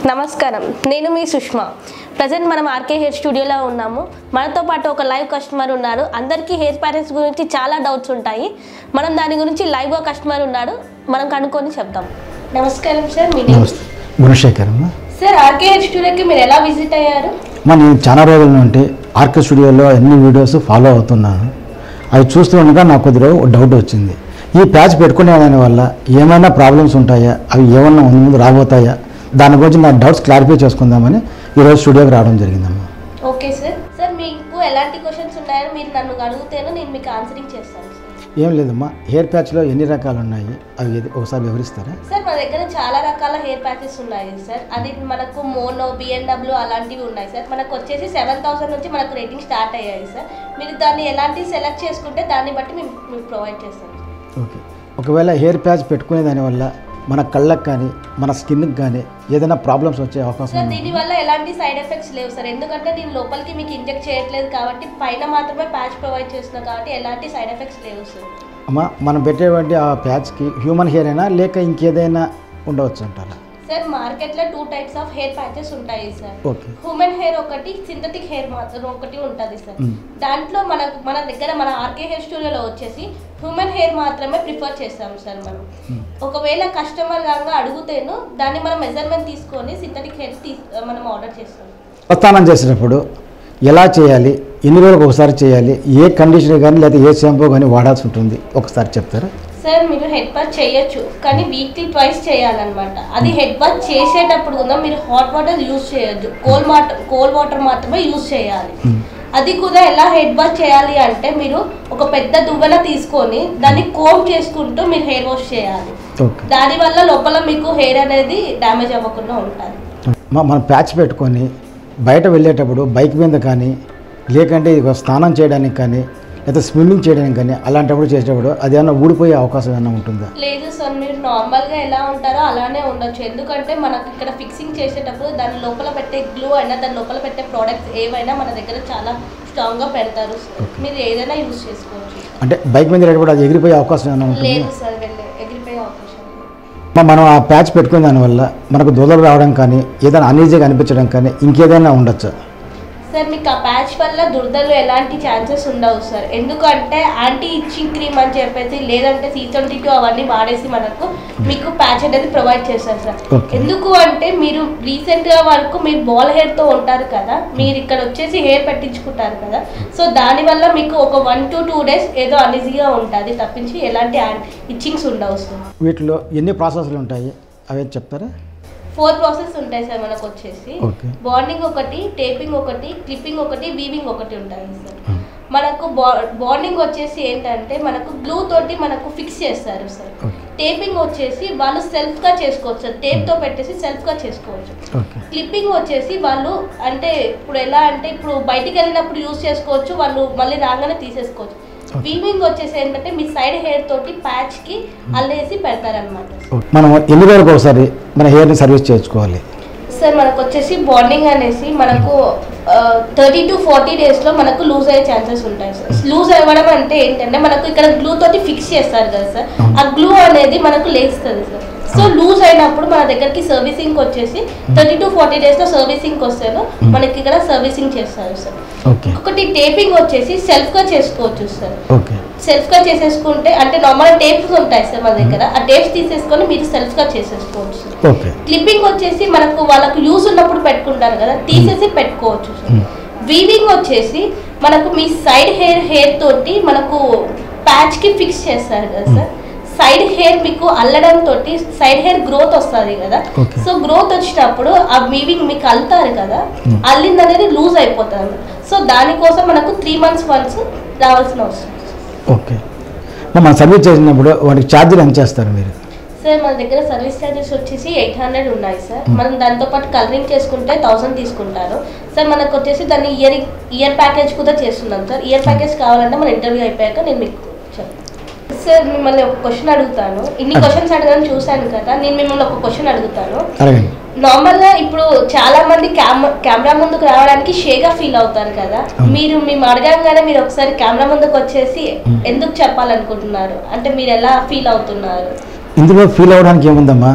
నమస్కారం నేను మీ సుష్మా ప్రజెంట్ మనం ఆర్కే హెయిర్ స్టూడియోలో ఉన్నాము మనతో పాటు ఒక లైవ్ కస్టమర్ ఉన్నారు అందరికీ హెయిర్ ప్యాటర్న్స్ గురించి చాలా డౌట్స్ ఉంటాయి మనం దాని గురించి లైవ్గా కస్టమర్ ఉన్నాడు మనం కనుక్కొని చెప్తాం నమస్కారం సార్ మీ name? నమస్తే గుణశేఖర్ అమ్మ సార్ ఆర్కే హెయిర్ స్టూడియోకి మీరు ఎలా విజిట్ అయ్యారు అమ్మ నేను చాలా రోజుల నుండి ఆర్కే స్టూడియోలో అన్ని వీడియోస్ ఫాలో అవుతున్నాను అవి చూస్తూ ఉండగా నాకు కొద్దిగా ఒక డౌట్ వచ్చింది ఈ ప్యాచ్ పెట్టుకునే దాని వల్ల ఏమైనా ప్రాబ్లమ్స్ ఉంటాయా అవి ఏమన్నా ముందు ముందు రాబోతాయా దాని గురించి నా డౌట్స్ క్లారిఫై చేసుకుందామని ఈరోజు స్టూడియోకి రావడం జరిగిందమ్మా ఓకే సార్ సార్ మీకు ఎలాంటి క్వశ్చన్స్ ఉన్నాయని మీరు నన్ను అడిగితేనో నేను మీకు ఆన్సరింగ్ చేస్తాను సార్ ఏం లేదమ్మా హెయిర్ ప్యాచ్లో ఎన్ని రకాలు ఉన్నాయి అవి ఏది- ఒకసారి వివరిస్తారా సార్ మన దగ్గర చాలా రకాల హెయిర్ ప్యాచెస్ ఉన్నాయి సార్ అది మనకు మోనో బిఎన్డబ్ల్యూ అలాంటివి ఉన్నాయి సార్ మనకు వచ్చేసి సెవెన్ థౌసండ్ నుంచి మనకు రేటింగ్ స్టార్ట్ అయ్యాయి సార్ మీరు దాన్ని ఎలాంటి సెలెక్ట్ చేసుకుంటే దాన్ని బట్టి మేము మీకు ప్రొవైడ్ చేస్తాం సార్ ఓకే ఒకవేళ హెయిర్ ప్యాచ్ పెట్టుకునే దానివల్ల మన కళ్ళకి కానీ మన స్కిన్కి కానీ ఏదైనా ప్రాబ్లమ్స్ వచ్చే అవకాశం సార్ ఉంది దీనివల్ల ఎలాంటి సైడ్ ఎఫెక్ట్స్ లేవు సార్ ఎందుకంటే నేను లోపలికి మీకు ఇంజెక్ట్ చేయట్లేదు కాబట్టి పైన మాత్రమే ప్యాచ్ ప్రొవైడ్ చేస్తున్నా కాబట్టి ఎలాంటి సైడ్ ఎఫెక్ట్స్ లేవు సార్ అమ్మా మనం పెట్టేటువంటి ఆ ప్యాచ్కి హ్యూమన్ హెయిర్ అయినా లేక ఇంకేదైనా ఉండవచ్చు అంటారా సార్ మార్కెట్లో two types of hair patches ఉంటాయి సార్ ఓకే హ్యూమన్ హెయిర్ ఒకటి సింథటిక్ హెయిర్ మాత్రం ఒకటి ఉంటుంది సార్ మ్మ్. దాంట్లో మన మన దగ్గర మన ఆర్కే హెయిర్ స్టూడియోలో వచ్చేసి హ్యూమన్ హెయిర్ మాత్రమే ప్రిఫర్ చేస్తాం సార్ మనం మ్మ్. ఒకవేళ కస్టమర్ కనుక అడుగుతేను దాన్ని మనం మెజర్మెంట్ తీసుకొని సింథటిక్ హెయిర్ తీ మనం ఆర్డర్ చేస్తాం స్నానం చేసేటప్పుడు ఎలా చేయాలి ఎన్ని రోజులకు ఒకసారి చేయాలి ఏ కండిషనర్ కానీ లేదా ఏ షాంపూ కానీ వాడాల్సి ఉంటుంది ఒకసారి చెప్తారా సార్ మీరు హెడ్ బాత్ చేయొచ్చు కానీ వీక్లీ ట్వైస్ చేయాలన్నమాట అది హెడ్ బాత్ చేసేటప్పుడు కూడా మీరు హాట్ వాటర్ యూజ్ చేయొద్దు కోల్ వాటర్ కోల్ వాటర్ మాత్రమే యూజ్ చేయాలి మ్మ్. అది కూడా ఎలా హెడ్ వాష్ చేయాలి అంటే మీరు ఒక పెద్ద దువ్వెన తీసుకొని దాన్ని కోమ్ చేసుకుంటూ మీరు హెయిర్ వాష్ చేయాలి ఓకే దానివల్ల లోపల మీకు హెయిర్ అనేది డ్యామేజ్ అవ్వకుండా ఉంటుంది మ- మనం ప్యాచ్ పెట్టుకొని బయట వెళ్ళేటప్పుడు బైక్ మీద కానీ లేకంటే ఇక స్నానం చేయడానికి కానీ లేదా స్విమ్మింగ్ చేయడానికి కానీ అలాంటప్పుడు చేసేటప్పుడు అది ఏమైనా ఊడిపోయే అవకాశం ఏమైనా ఉంటుందా లేదు సార్ మీరు నార్మల్గా ఎలా ఉంటారో అలానే ఉండొచ్చు ఎందుకంటే మనకి ఇక్కడ ఫిక్సింగ్ చేసేటప్పుడు దాని లోపల పెట్టే గ్లూ అయినా దాని లోపల పెట్టే ప్రోడక్ట్స్ ఏవైనా మన దగ్గర చాలా స్ట్రాంగ్గా పెడతారు సార్ Okay. మీరు ఏదైనా యూజ్ చేసుకోవచ్చు అంటే బైక్ మీద వెళ్ళేటప్పుడు అది ఎగిరిపోయే అవకాశం ఏమైనా ఉంటుంది లేదు సార్ వెళ్ళే ఎగిరిపోయే అవకాశం లేదు. మ- మనం ఆ ప్యాచ్ పెట్టుకునే దానివల్ల మనకు దూదలు రావడం కానీ ఏదైనా అన్ఈజీగా అనిపించడం కానీ ఇంకేదైనా ఉండొచ్చా సార్ మీకు ఆ ప్యాచ్ వల్ల దురదలు ఎలాంటి ఛాన్సెస్ ఉండవు సార్ ఎందుకంటే యాంటీ ఇచ్చింగ్ క్రీమ్ అని చెప్పేసి లేదంటే సీ ట్వంటీ టూ అవన్నీ వాడేసి మనకు మీకు ప్యాచ్ అనేది ప్రొవైడ్ చేస్తారు సార్ Okay. ఎందుకు అంటే మీరు రీసెంట్గా వరకు మీరు బాల్ హెయిర్తో ఉంటారు కదా మీరు ఇక్కడ వచ్చేసి హెయిర్ పెట్టించుకుంటారు కదా సో దానివల్ల మీకు ఒక వన్ టు టూ డేస్ ఏదో అన్ఈజీగా ఉంటుంది తప్పించి ఎలాంటి ఇచ్చింగ్స్ ఉండవు సార్ వీటిలో ఎన్ని ప్రాసెస్లు ఉంటాయి అవి చెప్తారా ఫోర్ ప్రాసెస్ ఉంటాయి సార్ మనకు వచ్చేసి ఓకే బాండింగ్ ఒకటి టేపింగ్ ఒకటి క్లిప్పింగ్ ఒకటి వీవింగ్ ఒకటి ఉంటాయి సార్ మనకు బా బాండింగ్ వచ్చేసి ఏంటంటే మనకు గ్లూ తోటి మనకు ఫిక్స్ చేస్తారు సార్ ఓకే టేపింగ్ వచ్చేసి వాళ్ళు సెల్ఫ్గా చేసుకోవచ్చు సార్ టేప్తో పెట్టేసి సెల్ఫ్గా చేసుకోవచ్చు ఓకే క్లిప్పింగ్ వచ్చేసి వాళ్ళు అంటే ఇప్పుడు ఎలా అంటే ఇప్పుడు బయటికి వెళ్ళినప్పుడు యూజ్ చేసుకోవచ్చు వాళ్ళు మళ్ళీ రాగానే తీసేసుకోవచ్చు వీవింగ్ వచ్చేసి ఏంటంటే మీ సైడ్ హెయిర్ తోటి ప్యాచ్కి అల్లేసి పెడతారనమాట ఓకే. మనం ఎన్ని రోజులకు ఒకసారి మన హెయిర్ని సర్వీస్ చేయించుకోవాలి సార్ మనకు వచ్చేసి బాండింగ్ అనేసి మనకు థర్టీ టు ఫార్టీ డేస్లో మనకు లూజ్ అయ్యే ఛాన్సెస్ ఉంటాయి సార్ లూజ్ అవ్వడం అంటే ఏంటంటే మనకు ఇక్కడ గ్లూ తోటి ఫిక్స్ చేస్తారు కదా సార్ ఆ గ్లూ అనేది మనకు లేస్తుంది సార్ సో లూజ్ అయినప్పుడు మన దగ్గరికి సర్వీసింగ్ వచ్చేసి థర్టీ టు ఫార్టీ డేస్లో సర్వీసింగ్ వస్తాను మనకి ఇక్కడ సర్వీసింగ్ చేస్తారు సార్ ఓకే ఒకటి టేపింగ్ వచ్చేసి సెల్ఫ్గా చేసుకోవచ్చు సార్ ఓకే సెల్ఫ్గా చేసేసుకుంటే అంటే నార్మల్ టేప్స్ ఉంటాయి సార్ మన దగ్గర ఆ టేప్స్ తీసేసుకొని మీరు సెల్ఫ్గా చేసేసుకోవచ్చు సార్ ఓకే క్లిప్పింగ్ వచ్చేసి మనకు వాళ్ళకు యూస్ ఉన్నప్పుడు పెట్టుకుంటారు కదా తీసేసి పెట్టుకోవచ్చు సార్ మ్మ్. వీవింగ్ వచ్చేసి మనకు మీ సైడ్ హెయిర్ హెయిర్ తోటి మనకు ప్యాచ్ కి ఫిక్స్ చేస్తారు కదా సార్ సైడ్ హెయిర్ మీకు అల్లడం తోటి సైడ్ హెయిర్ గ్రోత్ వస్తుంది కదా Okay. సో గ్రోత్ వచ్చినప్పుడు ఆ వీవింగ్ మీకు అల్లుతారు కదా Hmm. అల్లింది అనేది లూజ్ అయిపోతుంది అన్నమాట సో దానికోసం మనకు త్రీ మంత్స్ వన్స్ రావాల్సిన అవసరం ఓకే మరి మనం సర్వీస్ చేసినప్పుడు వాటికి ఛార్జీలు ఎంత చేస్తారు మీరు సార్ మన దగ్గర సర్వీస్ ఛార్జెస్ వచ్చేసి ఎయిట్ హండ్రెడ్ ఉన్నాయి సార్ మనం దాంతో పాటు కలరింగ్ చేసుకుంటే థౌసండ్ తీసుకుంటారు సార్ మనకు వచ్చేసి దాన్ని ఇయర్ ఇయర్ ప్యాకేజ్ కూడా చేస్తున్నాం సార్ ఇయర్ ప్యాకేజ్ కావాలంటే మన ఇంటర్వ్యూ అయిపోయాక నేను మీకు చెప్తాను సార్ మిమ్మల్ని ఒక క్వశ్చన్ అడుగుతాను ఇన్ని క్వశ్చన్స్ అడగని చూశాను కదా నేను మిమ్మల్ని ఒక క్వశ్చన్ అడుగుతాను అడగండి నార్మల్గా ఇప్పుడు చాలా మంది కెమ్ కెమెరా ముందుకు రావడానికి షేగా ఫీల్ అవుతారు కదా అవును. మీరు మేము అడగంగానే మీరు ఒకసారి కెమెరా ముందుకు వచ్చేసి ఎందుకు చెప్పాలనుకుంటున్నారు అంటే మీరు ఎలా ఫీల్ అవుతున్నారు ఇందులో ఫీల్ అవ్వడానికి ఏముందమ్మా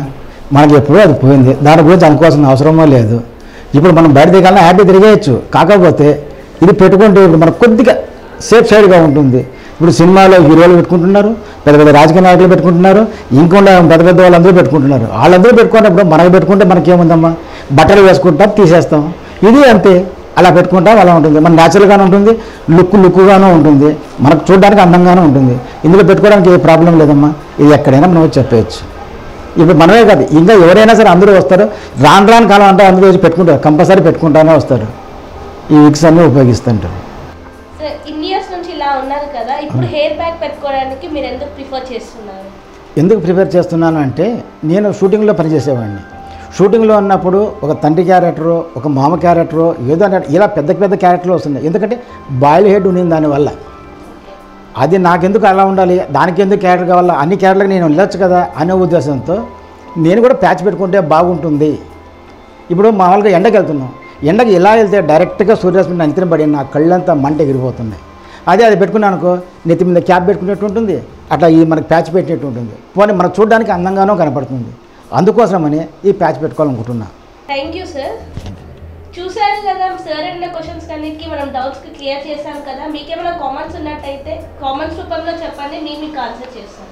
మనకి ఎప్పుడూ అది పోయింది దాని గురించి అనుకోవాల్సిన అవసరమో లేదు ఇప్పుడు మనం బయట దిగాలని హ్యాపీ తిరిగేయచ్చు కాకపోతే ఇది పెట్టుకుంటే ఇప్పుడు మనకు కొద్దిగా సేఫ్ సైడ్గా ఉంటుంది ఇప్పుడు సినిమాలో హీరోలు పెట్టుకుంటున్నారు పెద్ద పెద్ద రాజకీయ నాయకులు పెట్టుకుంటున్నారు ఇంకొండ పెద్ద పెద్ద వాళ్ళందరూ పెట్టుకుంటున్నారు వాళ్ళందరూ పెట్టుకున్నప్పుడు మనకు పెట్టుకుంటే మనకేముందమ్మా బట్టలు వేసుకుంటాం తీసేస్తాం ఇది అంతే అలా పెట్టుకుంటాం అలా ఉంటుంది మన న్యాచురల్గానే ఉంటుంది లుక్ లుక్గానే ఉంటుంది మనకు చూడడానికి అందంగానే ఉంటుంది ఇందులో పెట్టుకోవడానికి ఏ ప్రాబ్లం లేదమ్మా ఇది ఎక్కడైనా మనం వచ్చి చెప్పేయచ్చు ఇప్పుడు మనమే కాదు ఇంకా ఎవరైనా సరే అందరూ వస్తారు రాను రాను కాలం అంటే అందరూ వచ్చి పెట్టుకుంటారు కంపల్సరీ పెట్టుకుంటానే వస్తారు ఈ విక్స్ అన్నీ ఉపయోగిస్తుంటారు సార్ ఇన్ని ఇయర్స్ నుంచి ఇలా ఉన్నారు కదా ఇప్పుడు హెయిర్ ప్యాక్ పెట్టుకోవడానికి మీరు ఎందుకు ప్రిఫర్ చేస్తున్నారు ఎందుకు ప్రిపేర్ చేస్తున్నాను అంటే నేను షూటింగ్లో పనిచేసేవాడిని షూటింగ్లో ఉన్నప్పుడు ఒక తండ్రి క్యారెక్టరు ఒక మామ క్యారెక్టరు ఏదో అన్న- ఇలా పెద్ద పెద్ద క్యారెక్టర్లు వస్తున్నాయి ఎందుకంటే బాయిల్ హెడ్ ఉంది దానివల్ల అది నాకెందుకు అలా ఉండాలి దానికి ఎందుకు క్యారెక్టర్ కావాలా అన్ని క్యారెక్టర్లకు నేను వెళ్ళొచ్చు కదా అనే ఉద్దేశంతో నేను కూడా ప్యాచ్ పెట్టుకుంటే బాగుంటుంది ఇప్పుడు మామూలుగా ఎండకి వెళ్తున్నాం ఎండకి ఇలా వెళ్తే డైరెక్ట్గా సూర్యరశ్మి నా నెత్తిన పడి నా కళ్ళంతా మంట ఎగిరిపోతున్నాయి అదే అది పెట్టుకున్నాను అనుకో నెత్తి మీద క్యాప్ పెట్టుకునేట్టు ఉంటుంది అట్లా ఈ మనకి ప్యాచ్ పెట్టినట్టు ఉంటుంది పోనీ మనకు చూడడానికి అందంగానూ కనపడుతుంది అందుకోసమని ఈ ప్యాచ్ పెట్టుకోవాలనుకుంటున్నా థ్యాంక్ యూ సార్ చూశారు కదా సార్ అడిగిన క్వశ్చన్స్ అన్నిటికీ మనం డౌట్స్కి క్లియర్ చేశాం కదా మీకేమైనా కామెంట్స్ ఉన్నట్టయితే కామెంట్స్ రూపంలో చెప్పండి మేము మీకు ఆన్సర్ చేస్తాం